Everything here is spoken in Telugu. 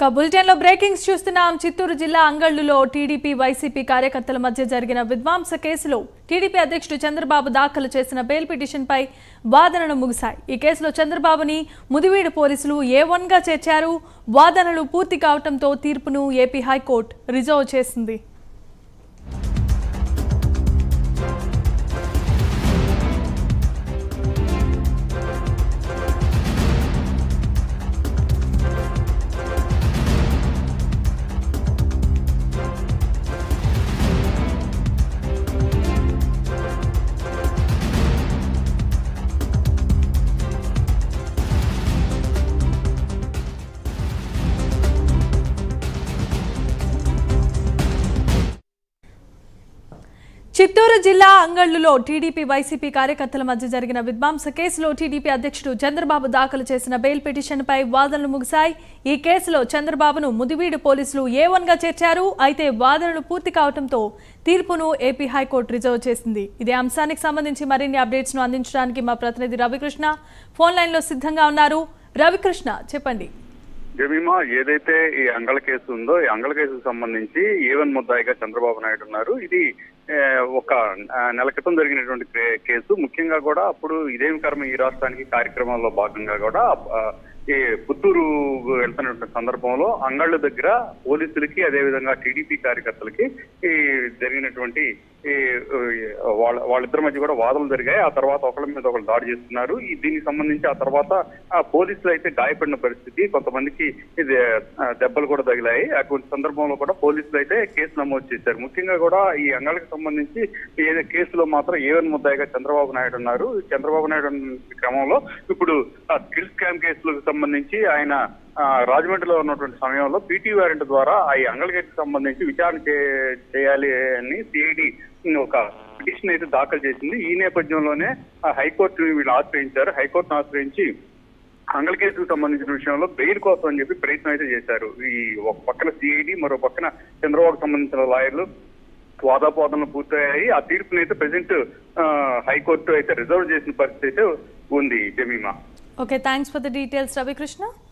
ఇక బులెటిన్లో బ్రేకింగ్స్ చూస్తున్నాం చిత్తూరు జిల్లా అంగళ్లులో టీడీపీ వైసీపీ కార్యకర్తల మధ్య జరిగిన విధ్వంస కేసులో టీడీపీ అధ్యక్షుడు చంద్రబాబు దాఖలు చేసిన బెయిల్ పిటిషన్పై వాదనలు ముగిశాయి ఈ కేసులో చంద్రబాబుని ముదివీడు పోలీసులు ఏ వన్గా చేర్చారు వాదనలు పూర్తి కావడంతో తీర్పును ఏపీ హైకోర్టు రిజర్వ్ చేసింది చిత్తూరు జిల్లా అంగళ్లులో టీడీపీ వైసీపీ కార్యకర్తల మధ్య జరిగిన విధ్వంస కేసులో టీడీపీ అధ్యక్షుడు చంద్రబాబు దాఖలు చేసిన బెయిల్ పిటిషన్పై వాదనలు ముగిశాయి ఈ కేసులో చంద్రబాబును ముదివీడు పోలీసులు ఏ గా చేర్చారు అయితే వాదనలు పూర్తి కావడంతో తీర్పును ఏపీ హైకోర్టు రిజర్వ్ చేసింది ఇదే అంశానికి సంబంధించి మరిన్ని అప్డేట్స్ ను అందించడానికి మా ప్రతినిధి రవికృష్ణ ఫోన్ లైన్ లో సిద్ధంగా ఉన్నారు రవికృష్ణ చెప్పండి జమీమా ఏదైతే ఈ అంగళ కేసు ఉందో ఈ అంగళ కేసుకు సంబంధించి ఏవన్ ముద్దాయిగా చంద్రబాబు నాయుడు ఉన్నారు ఇది ఏ, ఒక ఆ, నెల క్రితం జరిగినటువంటి కే- కేసు ముఖ్యంగా కూడా అప్పుడు ఇదేం కర్మ ఈ రాష్ట్రానికి కార్యక్రమంలో భాగంగా కూడా ఆ, ఈ పుత్తూరు వెళ్తున్నటువంటి సందర్భంలో అంగళ్ళ దగ్గర పోలీసులకి అదేవిధంగా టీడీపీ కార్యకర్తలకి ఈ జరిగినటువంటి ఈ ఈ వాళ్ళ వాళ్ళిద్దరి మధ్య కూడా వాదనలు జరిగాయి ఆ తర్వాత ఒకళ్ళ మీద ఒకళ్ళు దాడి చేస్తున్నారు ఈ దీనికి సంబంధించి ఆ తర్వాత ఆ పోలీసులు అయితే గాయపడిన పరిస్థితి కొంతమందికి ఇది ఆ, దెబ్బలు కూడా తగిలాయి అటువంటి సందర్భంలో కూడా పోలీసులు అయితే కేసు నమోదు చేశారు ముఖ్యంగా కూడా ఈ అంగళ్ళకి సంబంధించి ఏదో కేసులో మాత్రం ఏవన్ ముద్దాయిగా చంద్రబాబు నాయుడు ఉన్నారు చంద్రబాబు నాయుడు ఉన్న క్రమంలో ఇప్పుడు ఆ స్కిల్ స్కామ్ కేసులకు సంబంధించి ఆయన ఆ, రాజమండ్రిలో ఉన్నటువంటి సమయంలో పీటీ వారెంట్ ద్వారా ఈ అంగళగేట్కి సంబంధించి విచారణ చే- చేయాలి అని సిఐడి ఒక పిటిషన్ అయితే దాఖలు చేసింది ఈ నేపథ్యంలోనే ఆ హైకోర్టు వీళ్ళు ఆశ్రయించారు హైకోర్టును ఆశ్రయించి అంగళ కేసుకు సంబంధించిన విషయంలో బెయిల్ కోసం అని చెప్పి ప్రయత్నం అయితే చేశారు ఈ ఒక పక్కన సిఐడి మరో పక్కన చంద్రబాబు సంబంధించిన లాయర్లు వాదాపోదనలు పూర్తయ్యాయి ఆ తీర్పుని అయితే ప్రెసెంట్ హైకోర్టు అయితే రిజర్వ్ చేసిన పరిస్థితి అయితే ఉంది Jemimah okay thanks for the details Ravikrishna